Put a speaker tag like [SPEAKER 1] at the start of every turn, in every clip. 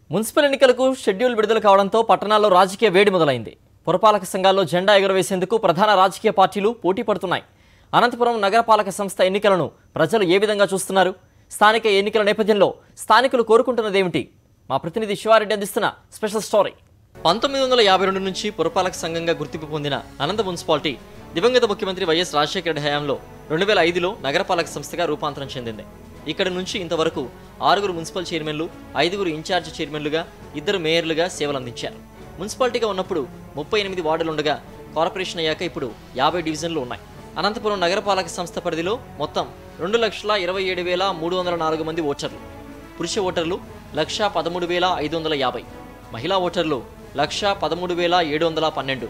[SPEAKER 1] municipal ఎన్నికలకు schedule విడుదల కావడంతో పట్టణాల్లో రాజకీయ వేడి మొదలైంది పురపాలక సంఘాల్లో జెండా ఎగురవేసేందుకు ప్రధాన రాజకీయ పార్టీలు పోటీ పడుతున్నాయి అనంతపురం నగరపాలక సంస్థ ఎన్నికలను ప్రజలు ఏ విధంగా చూస్తున్నారు స్థానిక ఎన్నికల నేపథ్యంలో స్థానికులు కోరుకుంటున్నదేమిటి మా ప్రతినిధి శివారెడ్డి అందిస్తున్న స్పెషల్ స్టోరీ పంతొమ్మిది వందల యాభై రెండు నుంచి పురపాలక సంఘంగా గుర్తింపు పొందిన అనంత మున్సిపాలిటీ దివంగత ముఖ్యమంత్రి వైఎస్ రాజశేఖర రెడ్డి హయాంలో రెండు వేల ఐదులో నగరపాలక సంస్థగా రూపాంతరం చెందింది ఇక్కడ నుంచి ఇంతవరకు ఆరుగురు మున్సిపల్ చైర్మన్లు ఐదుగురు ఇన్ఛార్జ్ చైర్మన్లుగా ఇద్దరు మేయర్లుగా సేవలందించారు మున్సిపాలిటీగా ఉన్నప్పుడు ముప్పై ఎనిమిది వార్డులుండగా కార్పొరేషన్ అయ్యాక ఇప్పుడు యాభై డివిజన్లు ఉన్నాయి అనంతపురం నగరపాలక సంస్థ పరిధిలో మొత్తం రెండు లక్షల ఇరవై ఏడు వేల మూడు వందల నాలుగు మంది ఓటర్లు పురుష ఓటర్లు లక్ష పదమూడు వేల ఐదు వందల యాభై మహిళా ఓటర్లు లక్ష పదమూడు వేల ఏడు వందల పన్నెండు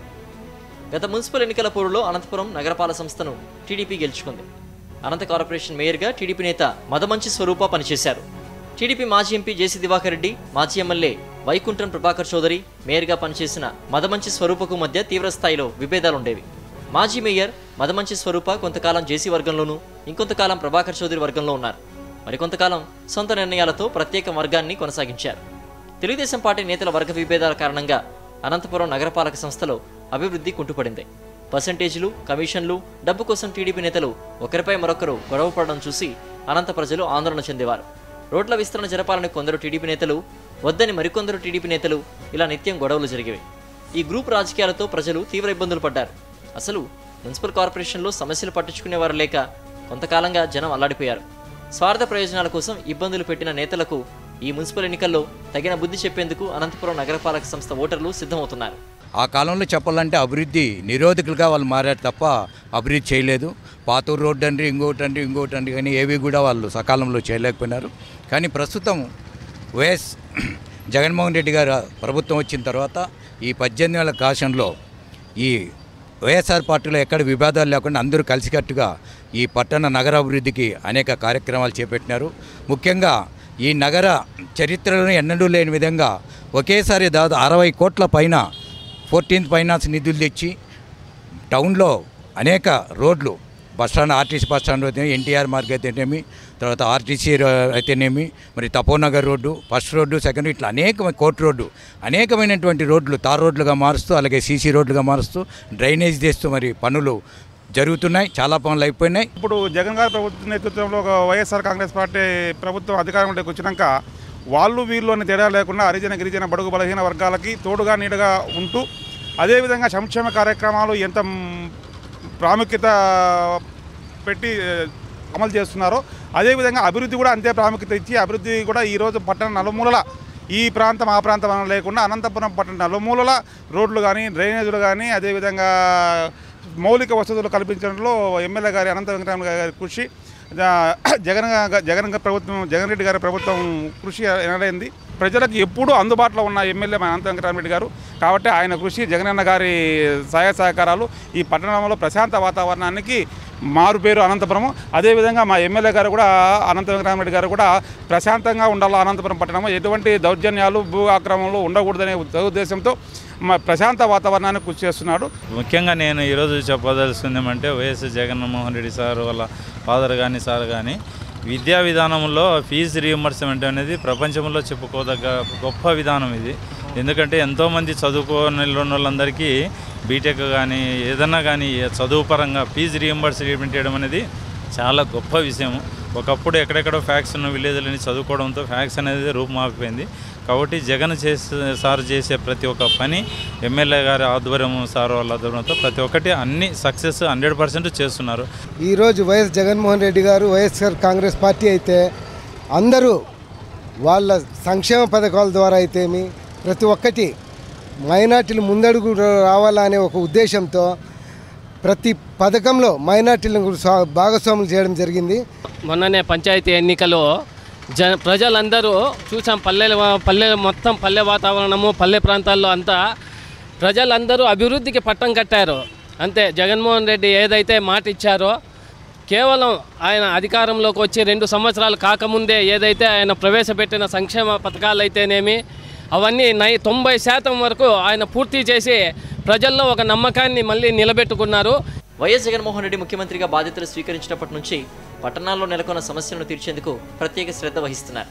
[SPEAKER 1] గత మున్సిపల్ ఎన్నికల పోరులో అనంతపురం నగరపాలక సంస్థను టీడీపీ గెలుచుకుంది అనంత కార్పొరేషన్ మేయర్గా టీడీపీ నేత మదమంచి స్వరూప పనిచేశారు టీడీపీ మాజీ ఎంపీ జేసీ దివాకర్ రెడ్డి మాజీ ఎమ్మెల్యే వైకుంఠం ప్రభాకర్ చౌదరి మేయర్గా పనిచేసిన మదమంచి స్వరూపకు మధ్య తీవ్ర స్థాయిలో విభేదాలుండేవి మాజీ మేయర్ మదమంచి స్వరూప కొంతకాలం జేసీ వర్గంలోనూ ఇంకొంతకాలం ప్రభాకర్ చౌదరి వర్గంలో ఉన్నారు మరికొంతకాలం సొంత నిర్ణయాలతో ప్రత్యేక వర్గాన్ని కొనసాగించారు తెలుగుదేశం పార్టీ నేతల వర్గ విభేదాల కారణంగా అనంతపురం నగరపాలక సంస్థలో అభివృద్ధి కుంటుపడింది పర్సంటేజీలు కమిషన్లు డబ్బు కోసం టీడీపీ నేతలు ఒకరిపై మరొకరు గొడవపడడం చూసి అనంత ప్రజలు ఆందోళన చెందేవారు రోడ్ల విస్తరణ జరపాలని కొందరు టీడీపీ నేతలు వద్దని మరికొందరు టీడీపీ నేతలు ఇలా నిత్యం గొడవలు జరిగేవి ఈ గ్రూప్ రాజకీయాలతో ప్రజలు తీవ్ర ఇబ్బందులు పడ్డారు అసలు మున్సిపల్ కార్పొరేషన్లో సమస్యలు పట్టించుకునేవారు లేక కొంతకాలంగా జనం అల్లాడిపోయారు స్వార్థ ప్రయోజనాల కోసం ఇబ్బందులు పెట్టిన నేతలకు ఈ మున్సిపల్ ఎన్నికల్లో తగిన బుద్ధి చెప్పేందుకు అనంతపురం నగరపాలక సంస్థ ఓటర్లు సిద్ధమవుతున్నారు
[SPEAKER 2] ఆ కాలంలో చెప్పాలంటే అభివృద్ధి నిరోధకులుగా వాళ్ళు మారారు తప్ప అభివృద్ధి చేయలేదు పాతూరు రోడ్డు అండి ఇంకోటి అండి ఇంకోటి అండి కానీ ఏవి కూడా వాళ్ళు సకాలంలో చేయలేకపోయినారు కానీ ప్రస్తుతం వైఎస్ జగన్మోహన్ రెడ్డి గారు ప్రభుత్వం వచ్చిన తర్వాత ఈ పద్దెనిమిది వేల కాషన్లో ఈ వైఎస్ఆర్ పార్టీలో ఎక్కడ విభేదాలు లేకుండా అందరూ కలిసికట్టుగా ఈ పట్టణ నగర అభివృద్ధికి అనేక కార్యక్రమాలు చేపట్టినారు ముఖ్యంగా ఈ నగర చరిత్రలో ఎన్నడూ లేని విధంగా ఒకేసారి దాదాపు అరవై కోట్ల పైన ఫోర్టీన్త్ ఫైనాన్స్ నిధులు తెచ్చి టౌన్లో అనేక రోడ్లు bus stand RTC bus stand అయితే ఎన్టీఆర్ మార్గ్ అయితేనేమి తర్వాత ఆర్టీసీ రో- అయితేనేమి మరి Taponagar road first road second ఇట్లా అనేక కోర్టు రోడ్డు అనేకమైనటువంటి రోడ్లు తార్ రోడ్లుగా మారుస్తూ అలాగే సీసీ రోడ్లుగా మారుస్తూ డ్రైనేజ్ చేస్తూ మరి పనులు జరుగుతున్నాయి చాలా పనులు అయిపోయినాయి
[SPEAKER 3] ఇప్పుడు జగన్ గారి ప్రభుత్వ నేతృత్వంలో ఒక వైఎస్ఆర్ కాంగ్రెస్ పార్టీ ప్రభుత్వం అధికారంలోకి వచ్చినాక వాళ్ళు వీళ్ళు అని తేడా లేకుండా హరిజన గిరిజన బడుగు బలహీన వర్గాలకి తోడుగా నీడగా ఉంటూ అదేవిధంగా సంక్షేమ కార్యక్రమాలు ఎంత మ్, ప్రాముఖ్యత పెట్టి ఏ, అమలు చేస్తున్నారో అదేవిధంగా అభివృద్ధి కూడా అంతే ప్రాముఖ్యత ఇచ్చి అభివృద్ధి కూడా ఈరోజు పట్టణ నలుమూలల ఈ ప్రాంతం ఆ ప్రాంతం అని లేకుండా అనంతపురం పట్టణ నలుమూలల రోడ్లు కానీ డ్రైనేజీలు కానీ అదేవిధంగా మౌలిక వసతులు కల్పించడంలో ఎమ్మెల్యే గారి అనంత వెంకటరామ గారి కృషి జ- జగన్ గా- జగన్ గారి ప్రభుత్వం జగన్ రెడ్డి గారి ప్రభుత్వం కృషి ఎనలేంది ప్రజలకు ఎప్పుడూ అందుబాటులో ఉన్న ఎమ్మెల్యే మన అనంత వెంకటరామరెడ్డి గారు కాబట్టి ఆయన కృషి జగనన్న గారి సహాయ సహకారాలు ఈ పట్టణంలో ప్రశాంత వాతావరణానికి మారు పేరు అనంతపురము అదేవిధంగా మా ఎమ్మెల్యే గారు కూడా అనంత వెంకటరామరెడ్డి గారు కూడా ప్రశాంతంగా ఉండాలి అనంతపురం పట్టణము ఎటువంటి దౌర్జన్యాలు భూ ఆక్రమణలు ఉండకూడదనే ఉద్దేశంతో మా ప్రశాంత వాతావరణాన్ని కృషి చేస్తున్నాడు
[SPEAKER 4] ముఖ్యంగా నేను ఈరోజు చెప్పదలుచుకుంది ఏమంటే వైఎస్ జగన్మోహన్ రెడ్డి సార్ వాళ్ళ ఫాదర్ కానీ సార్ కానీ విద్యా విధానంలో ఫీజు రీఎంబర్స్మెంట్ అనేది ప్రపంచంలో చెప్పుకోదగ్గ గొప్ప విధానం ఇది ఎందుకంటే ఎంతోమంది చదువుకోని వాళ్ళందరికీ బీటెక్ కానీ ఏదన్నా కానీ చదువు పరంగా ఫీజు రీఎంబర్స్మెంట్ చేయడం అనేది చాలా గొప్ప విషయం ఒకప్పుడు ఎక్కడెక్కడో ఫ్యాక్స్ ఉన్న విలేజ్లని చదువుకోవడంతో ఫ్యాక్స్ అనేది రూపుమాపిపోయింది కాబట్టి జగన్ చేసే సార్ చేసే ప్రతి ఒక్క పని ఎమ్మెల్యే గారి ఆధ్వర్యం సార్ వాళ్ళ ఆధ్వర్యంతో ప్రతి ఒక్కటి అన్ని సక్సెస్ హండ్రెడ్ పర్సెంట్ చేస్తున్నారు
[SPEAKER 5] ఈరోజు వైఎస్ జగన్మోహన్ రెడ్డి గారు వైఎస్ఆర్ కాంగ్రెస్ పార్టీ అయితే అందరూ వాళ్ళ సంక్షేమ పథకాల ద్వారా అయితేమి ప్రతి ఒక్కటి మైనార్టీలు ముందడుగు రావాలా అనే ఒక ఉద్దేశంతో ప్రతి పథకంలో మైనార్టీలను కూడా స్వా- భాగస్వాములు చేయడం జరిగింది
[SPEAKER 6] మొన్ననే పంచాయతీ ఎన్నికలో జన ప్రజలందరూ చూసాం పల్లెల పల్లె మొత్తం పల్లె వాతావరణము పల్లె ప్రాంతాల్లో అంతా ప్రజలందరూ అభివృద్ధికి పట్టం కట్టారు అంతే జగన్మోహన్ రెడ్డి ఏదైతే మాట ఇచ్చారో కేవలం ఆయన అధికారంలోకి వచ్చి రెండు సంవత్సరాలు కాకముందే ఏదైతే ఆయన ప్రవేశపెట్టిన సంక్షేమ పథకాలు అయితేనేమి అవన్నీ నై తొంభై శాతం వరకు ఆయన పూర్తి చేసి ప్రజల్లో ఒక నమ్మకాన్ని మళ్ళీ నిలబెట్టుకున్నారు
[SPEAKER 1] వైఎస్ జగన్మోహన్ రెడ్డి ముఖ్యమంత్రిగా బాధ్యతలు స్వీకరించినప్పటి నుంచి పట్టణాల్లో నెలకొన్న సమస్యలను తీర్చేందుకు ప్రత్యేక శ్రద్ధ వహిస్తున్నారు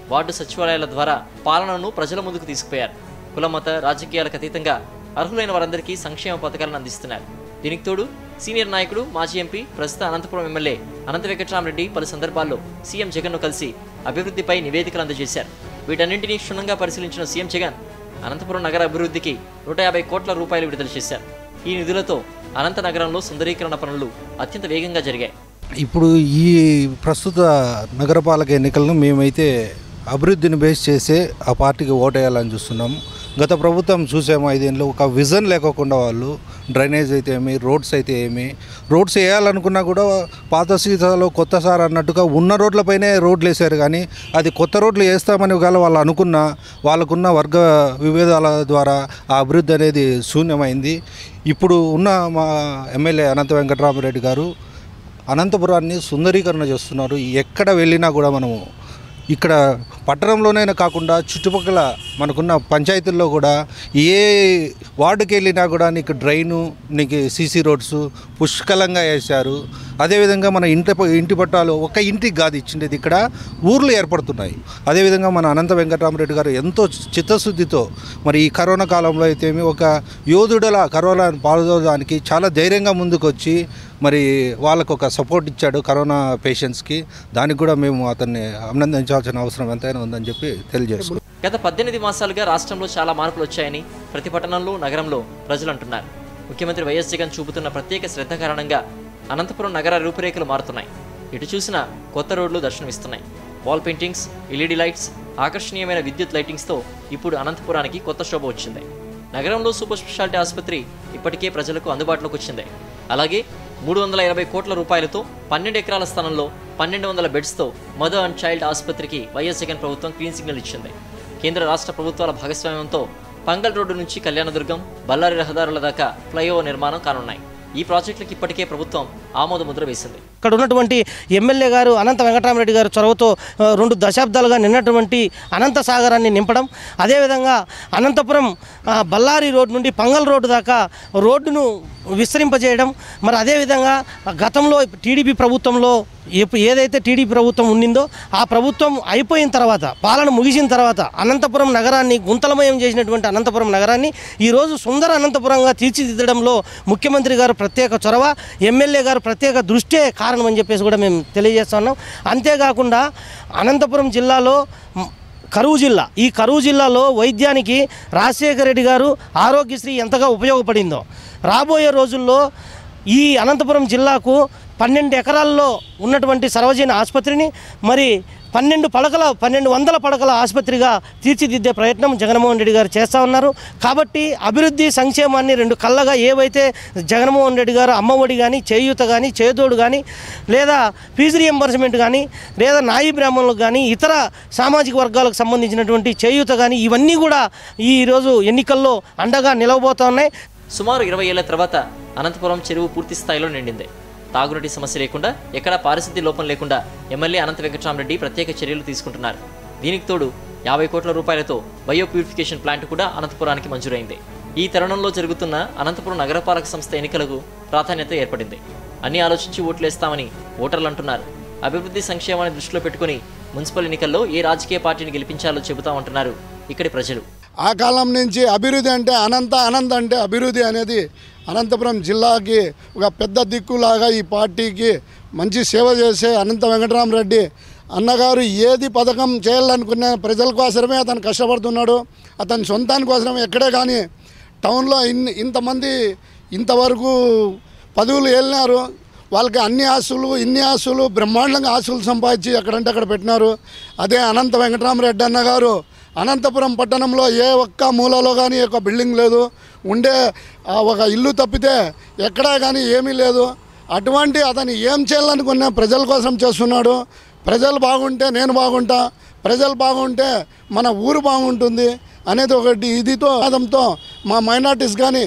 [SPEAKER 1] వార్డు సచివాలయాల ద్వారా పాలనను ప్రజల ముందుకు తీసుకుపోయారు కుల మత రాజకీయాలకు అతీతంగా అర్హులైన వారందరికీ సంక్షేమ పథకాలను అందిస్తున్నారు దీనికి తోడు సీనియర్ నాయకుడు మాజీ ఎంపీ ప్రస్తుత అనంతపురం ఎమ్మెల్యే అనంత వెంకట్రామరెడ్డి పలు సందర్భాల్లో సీఎం జగన్ను కలిసి అభివృద్ధిపై నివేదికలు అందజేశారు వీటన్నింటినీ క్షుణ్ణంగా పరిశీలించిన సీఎం జగన్ అనంతపురం నగర అభివృద్ధికి నూట యాభై కోట్ల రూపాయలు విడుదల చేశారు ఈ నిధులతో అనంత నగరంలో సుందరీకరణ పనులు అత్యంత వేగంగా జరిగాయి
[SPEAKER 7] ఇప్పుడు ఈ ప్రస్తుత నగరపాలక ఎన్నికలను మేమైతే అభివృద్ధిని బేస్ చేసే ఆ పార్టీకి ఓటేయాలని చూస్తున్నాం గత ప్రభుత్వం చూసాము ఐదేళ్ళు ఒక విజన్ లేకోకుండా వాళ్ళు డ్రైనేజ్ అయితే ఏమి రోడ్స్ అయితే ఏమి రోడ్స్ వేయాలనుకున్నా కూడా పాత సీసాలో కొత్త సార్ అన్నట్టుగా ఉన్న రోడ్లపైనే రోడ్లు వేశారు కానీ అది కొత్త రోడ్లు వేస్తామని ఒకవేళ వాళ్ళు అనుకున్న వాళ్ళకున్న వర్గ విభేదాల ద్వారా ఆ అభివృద్ధి అనేది శూన్యమైంది ఇప్పుడు ఉన్న మా ఎమ్మెల్యే అనంత వెంకటరామరెడ్డి గారు అనంతపురాన్ని సుందరీకరణ చేస్తున్నారు ఎక్కడ వెళ్ళినా కూడా మనము ఇక్కడ పట్టణంలోనైనా కాకుండా చుట్టుపక్కల మనకున్న పంచాయతీల్లో కూడా ఏ వార్డుకి వెళ్ళినా కూడా నీకు డ్రైను నీకు సీసీ రోడ్స్ పుష్కలంగా వేశారు అదేవిధంగా మన ఇంటి ప- ఇంటి పట్టాలు ఒక ఇంటికి కాదు ఇచ్చిండేది ఇక్కడ ఊర్లు ఏర్పడుతున్నాయి అదేవిధంగా మన అనంత వెంకటరామరెడ్డి గారు ఎంతో చిత్తశుద్ధితో మరి ఈ కరోనా కాలంలో అయితే ఒక యోధుడలా కరోనాను పాల్గొనడానికి చాలా ధైర్యంగా ముందుకు వచ్చి మరి వాళ్ళకు ఒక సపోర్ట్ ఇచ్చాడు కరోనా పేషెంట్స్కి దానికి కూడా మేము అతన్ని అభినందించాల్సిన అవసరం ఎంతైనా ఉందని చెప్పి తెలియజేసుకున్నాం
[SPEAKER 1] గత పద్దెనిమిది మాసాలుగా రాష్ట్రంలో చాలా మార్పులు వచ్చాయని ప్రతి పట్టణంలో నగరంలో ప్రజలు అంటున్నారు ముఖ్యమంత్రి వైఎస్ జగన్ చూపుతున్న ప్రత్యేక శ్రద్ధ కారణంగా అనంతపురం నగర రూపురేఖలు మారుతున్నాయి ఇటు చూసినా కొత్త రోడ్లు దర్శనమిస్తున్నాయి వాల్ పెయింటింగ్స్ ఎల్ఈడి లైట్స్ ఆకర్షణీయమైన విద్యుత్ లైటింగ్స్తో ఇప్పుడు అనంతపురానికి కొత్త శోభ వచ్చింది నగరంలో సూపర్ స్పెషాలిటీ ఆసుపత్రి ఇప్పటికే ప్రజలకు అందుబాటులోకి వచ్చింది అలాగే మూడు వందల ఇరవై కోట్ల రూపాయలతో పన్నెండు ఎకరాల స్థలంలో పన్నెండు వందల బెడ్స్తో మదర్ అండ్ చైల్డ్ ఆసుపత్రికి వైఎస్ జగన్ ప్రభుత్వం గ్రీన్ సిగ్నల్ ఇచ్చింది కేంద్ర రాష్ట్ర ప్రభుత్వాల భాగస్వామ్యంతో పంగల్ రోడ్డు నుంచి కళ్యాణదుర్గం బళ్ళారి రహదారుల దాకా ఫ్లైఓవర్ నిర్మాణం కానున్నాయి ఈ ప్రాజెక్టులకు ఇప్పటికే ప్రభుత్వం ఆమోద ముద్ర వేసింది
[SPEAKER 8] ఇక్కడ ఉన్నటువంటి ఎమ్మెల్యే గారు అనంత వెంకటరామరెడ్డి గారు చొరవతో ఆ, రెండు దశాబ్దాలుగా నిన్నటువంటి అనంత సాగరాన్ని నింపడం అదేవిధంగా అనంతపురం ఆ, బళ్ళారి రోడ్ నుండి పంగల్ రోడ్డు దాకా రోడ్డును విస్తరింపజేయడం మరి అదేవిధంగా గతంలో టీడీపీ ప్రభుత్వంలో ఎప్పు- ఏదైతే టీడీపీ ప్రభుత్వం ఉండిందో ఆ ప్రభుత్వం అయిపోయిన తర్వాత పాలన ముగిసిన తర్వాత అనంతపురం నగరాన్ని గుంతలమయం చేసినటువంటి అనంతపురం నగరాన్ని ఈరోజు సుందర అనంతపురంగా తీర్చిదిద్దడంలో ముఖ్యమంత్రి గారు ప్రత్యేక చొరవ ఎమ్మెల్యే గారు ప్రత్యేక దృష్టే కారణం అని చెప్పేసి కూడా మేము తెలియజేస్తున్నాం అంతేకాకుండా అనంతపురం జిల్లాలో మ్, కరువు జిల్లా ఈ కరువు జిల్లాలో వైద్యానికి రాజశేఖర రెడ్డి గారు ఆరోగ్యశ్రీ ఎంతగా ఉపయోగపడిందో రాబోయే రోజుల్లో ఈ అనంతపురం జిల్లాకు పన్నెండు ఎకరాల్లో ఉన్నటువంటి సర్వజన ఆసుపత్రిని మరి పన్నెండు పడకల పన్నెండు వందల పడకల ఆసుపత్రిగా తీర్చిదిద్దే ప్రయత్నం జగన్మోహన్ రెడ్డి గారు చేస్తూ ఉన్నారు కాబట్టి అభివృద్ధి సంక్షేమాన్ని రెండు కళ్ళగా ఏవైతే జగన్మోహన్ రెడ్డి గారు అమ్మఒడి కానీ చేయూత కానీ చేదోడు కానీ లేదా ఫీజు రియంబర్స్మెంట్ కానీ లేదా నాయి బ్రాహ్మణులకు కానీ ఇతర సామాజిక వర్గాలకు సంబంధించినటువంటి చేయూత కానీ ఇవన్నీ కూడా ఈరోజు ఎన్నికల్లో అండగా నిలవబోతా ఉన్నాయి
[SPEAKER 1] సుమారు ఇరవై ఏళ్ల తర్వాత అనంతపురం చెరువు పూర్తి స్థాయిలో నిండింది తాగునీటి సమస్య లేకుండా ఎక్కడా పారిశుద్ధ్య లోపం లేకుండా ఎమ్మెల్యే అనంత వెంకటరామరెడ్డి ప్రత్యేక చర్యలు తీసుకుంటున్నారు దీనికి తోడు యాభై కోట్ల రూపాయలతో బయో ప్యూరిఫికేషన్ ప్లాంట్ కూడా అనంతపురానికి మంజూరైంది ఈ తరుణంలో జరుగుతున్న అనంతపురం నగరపాలక సంస్థ ఎన్నికలకు ప్రాధాన్యత ఏర్పడింది అన్ని ఆలోచించి ఓట్లేస్తామని ఓటర్లు అంటున్నారు అభివృద్ధి సంక్షేమాన్ని దృష్టిలో పెట్టుకుని మున్సిపల్ ఎన్నికల్లో ఏ రాజకీయ పార్టీని గెలిపించాలో చెబుతామంటున్నారు ఇక్కడి ప్రజలు
[SPEAKER 9] ఆ కాలం నుంచి అభివృద్ధి అంటే అనంత అనంత అంటే అభివృద్ధి అనేది అనంతపురం జిల్లాకి ఒక పెద్ద దిక్కులాగా ఈ పార్టీకి మంచి సేవ చేసే అనంత వెంకటరామరెడ్డి అన్నగారు ఏది పథకం చేయాలనుకున్న ప్రజల కోసమే అతను కష్టపడుతున్నాడు అతని సొంతాని కోసం ఎక్కడే కానీ టౌన్లో ఇన్ని ఇంతమంది ఇంతవరకు పదవులు వెళ్ళినారు వాళ్ళకి అన్ని ఆస్తులు ఇన్ని ఆస్తులు బ్రహ్మాండంగా ఆస్తులు సంపాదించి ఎక్కడంటే అక్కడ పెట్టినారు అదే అనంత వెంకటరామరెడ్డి అన్న గారు అనంతపురం పట్టణంలో ఏ ఒక్క మూలలో కానీ ఒక బిల్డింగ్ లేదు ఉండే ఆ ఒక ఇల్లు తప్పితే ఎక్కడా కానీ ఏమీ లేదు అటువంటి అతను ఏం చేయాలనుకున్నా ప్రజల కోసం చేస్తున్నాడు ప్రజలు బాగుంటే నేను బాగుంటా ప్రజలు బాగుంటే మన ఊరు బాగుంటుంది అనేది ఒకటి ఇదితో ఆదంతో మా మైనార్టీస్ కానీ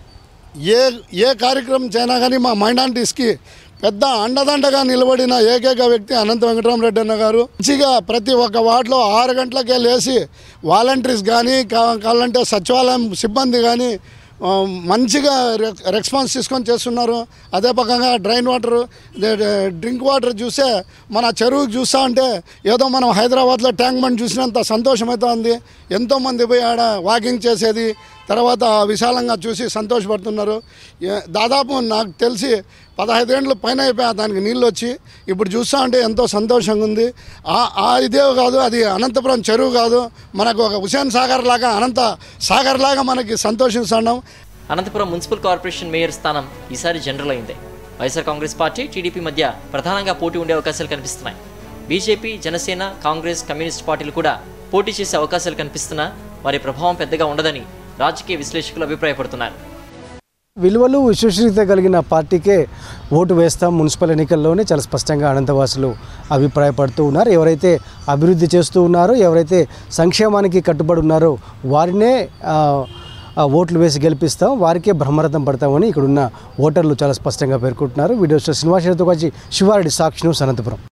[SPEAKER 9] ఏ ఏ కార్యక్రమం చేయనా కానీ మా మైనారిటీస్కి పెద్ద అండదండగా నిలబడిన ఏకైక వ్యక్తి అనంత వెంకటరామరెడ్డి అన్న గారు మంచిగా ప్రతి ఒక్క వార్డులో ఆరు గంటలకే లేచి వాలంటీర్స్ కానీ కా- కావాలంటే సచివాలయం సిబ్బంది కానీ ఆ, మంచిగా రె- రెస్పాన్స్ తీసుకొని చేస్తున్నారు అదే పక్కగా డ్రైన్ వాటర్ డ్రింక్ వాటర్ చూస్తే మన చెరువుకి చూస్తా ఉంటే ఏదో మనం హైదరాబాద్లో ట్యాంక్ బండ్ చూసినంత సంతోషం అయితే ఉంది ఎంతోమంది పోయి ఆడ వాకింగ్ చేసేది తర్వాత విశాలంగా చూసి సంతోషపడుతున్నారు ఏ- దాదాపు నాకు తెలిసి పదహైదేండ్ల పైన అయిపోయా దానికి నీళ్ళు వచ్చి ఇప్పుడు చూస్తా ఉంటే ఎంతో సంతోషంగా ఉంది ఆ- ఆ ఇదే కాదు అది అనంతపురం చెరువు కాదు మనకు ఒక హుసేన్ సాగర్ లాగా అనంత సాగర్ లాగా మనకి సంతోషిస్తున్నాం
[SPEAKER 1] అనంతపురం మున్సిపల్ కార్పొరేషన్ మేయర్ స్థానం ఈసారి జనరల్ అయింది వైఎస్ఆర్ కాంగ్రెస్ పార్టీ టీడీపీ మధ్య ప్రధానంగా పోటీ ఉండే అవకాశాలు కనిపిస్తున్నాయి బీజేపీ జనసేన కాంగ్రెస్ కమ్యూనిస్ట్ పార్టీలు కూడా పోటీ చేసే అవకాశాలు కనిపిస్తున్నా వారి ప్రభావం పెద్దగా ఉండదని రాజకీయ విశ్లేషకులు అభిప్రాయపడుతున్నారు
[SPEAKER 10] విలువలు విశ్వసనీయత కలిగిన పార్టీకే ఓటు వేస్తాం మున్సిపల్ ఎన్నికల్లోనే చాలా స్పష్టంగా అనంతవాసులు అభిప్రాయపడుతూ ఉన్నారు ఎవరైతే అభివృద్ధి చేస్తూ ఉన్నారో ఎవరైతే సంక్షేమానికి కట్టుబడి ఉన్నారో వారినే ఆ, ఆ ఓట్లు వేసి గెలిపిస్తాం వారికే బ్రహ్మరథం పడతామని ఇక్కడున్న ఓటర్లు చాలా స్పష్టంగా పేర్కొంటున్నారు వీడియో శ్రీనివాసరావుతో కలిసి శివారెడ్డి సాక్షి న్యూస్ అనంతపురం